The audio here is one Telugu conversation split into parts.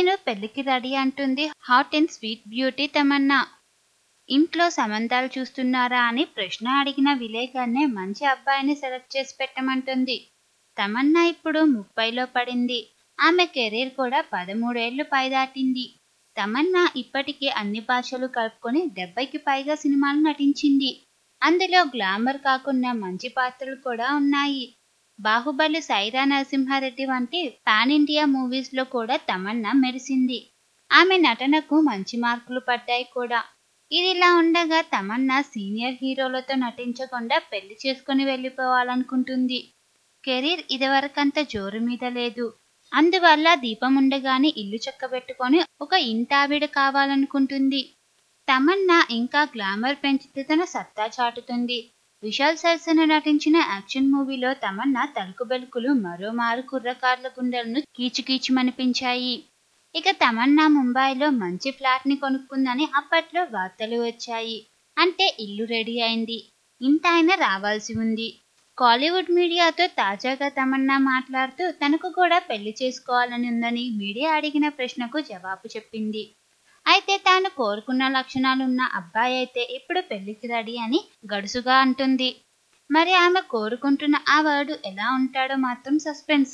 నేను పెళ్లికి రెడీ అంటుంది hot and sweet beauty Tamannaah ఇంట్లో సంబంధాలు చూస్తున్నారా అని ప్రశ్న అడిగిన విలేకర్నే మంచి అబ్బాయిని సెలెక్ట్ చేసి పెట్టమంటుంది తమన్నా ఇప్పుడు ముప్పైలో పడింది ఆమె కెరీర్ కూడా పదమూడేళ్లు పైదాటింది తమన్నా ఇప్పటికే అన్ని భాషలు కలుపుకొని డెబ్బైకి పైగా సినిమాలు నటించింది అందులో గ్లామర్ కాకుండా మంచి పాత్రలు కూడా ఉన్నాయి బాహుబలి సైరా నరసింహారెడ్డి వంటి పాన్ ఇండియా మూవీస్ లో కూడా తమన్నా మెరిసింది ఆమె నటనకు మంచి మార్కులు పడ్డాయి కూడా ఇదిలా ఉండగా తమన్నా సీనియర్ హీరోలతో నటించకుండా పెళ్లి చేసుకుని వెళ్ళిపోవాలనుకుంటుంది కెరీర్ ఇదివరకంత జోరు మీద లేదు అందువల్ల దీపం ఉండగానే ఇల్లు చక్కబెట్టుకొని ఒక ఇంటావిడ కావాలనుకుంటుంది తమన్నా ఇంకా గ్లామర్ పెంచితే తన సత్తా చాటుతుంది విశాల్ సరసన నటించిన యాక్షన్ మూవీలో తమన్నా తలుకు బెలుకులు మరోమారు కుర్రకార్ల గుండెలను కీచుకీచుమనిపించాయి ఇక తమన్నా ముంబైలో మంచి ఫ్లాట్ ని కొనుక్కుందని అప్పట్లో వార్తలు వచ్చాయి అంటే ఇల్లు రెడీ అయింది ఇంత ఆయన రావాల్సి ఉంది కాలీవుడ్ మీడియాతో తాజాగా తమన్నా మాట్లాడుతూ తనకు కూడా పెళ్లి చేసుకోవాలని ఉందని మీడియా అడిగిన ప్రశ్నకు జవాబు చెప్పింది అయితే తాను కోరుకున్న లక్షణాలున్న అబ్బాయి అయితే ఇప్పుడు పెళ్లికి రెడీ అని గడుసుగా అంటుంది మరి ఆమె కోరుకుంటున్న ఆ వాడు ఎలా ఉంటాడో మాత్రం సస్పెన్స్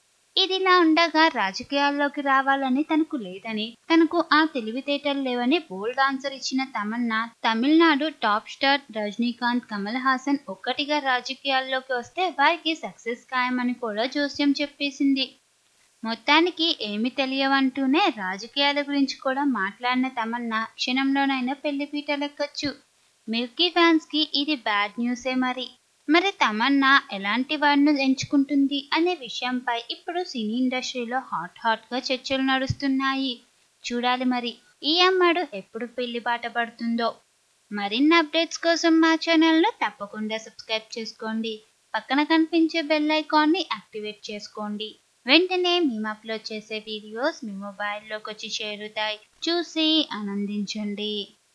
ఇదిలా ఉండగా రాజకీయాల్లోకి రావాలని తనకు లేదని తనకు ఆ తెలివితేటలు లేవని బోల్డ్ ఆన్సర్ ఇచ్చిన తమన్నా తమిళనాడు టాప్ స్టార్ రజనీకాంత్ కమల్ హాసన్ ఒక్కటిగా రాజకీయాల్లోకి వస్తే వారికి సక్సెస్ ఖాయమని కూడా జోస్యం చెప్పేసింది మొత్తానికి ఏమి తెలియవంటూనే రాజకీయాల గురించి కూడా మాట్లాడిన తమన్నా క్షణంలోనైనా పెళ్లిపీట లెక్కొచ్చు మిల్కీ ఫ్యాన్స్ కి ఇది బ్యాడ్ న్యూసే మరి మరి తమన్నా ఎలాంటి వాడిని ఎంచుకుంటుంది అనే విషయంపై ఇప్పుడు సినీ ఇండస్ట్రీలో హాట్ హాట్ గా చర్చలు నడుస్తున్నాయి చూడాలి మరి ఈ అమ్మాడు ఎప్పుడు పెళ్లి బాట పడుతుందో మరిన్ని అప్డేట్స్ కోసం మా ఛానల్ను తప్పకుండా సబ్స్క్రైబ్ చేసుకోండి పక్కన కనిపించే బెల్ ఐకాన్ని యాక్టివేట్ చేసుకోండి వెంటనే మేము అప్లోడ్ చేసే వీడియోస్ మీ మొబైల్లోకి వచ్చి చేరుతాయి చూసి ఆనందించండి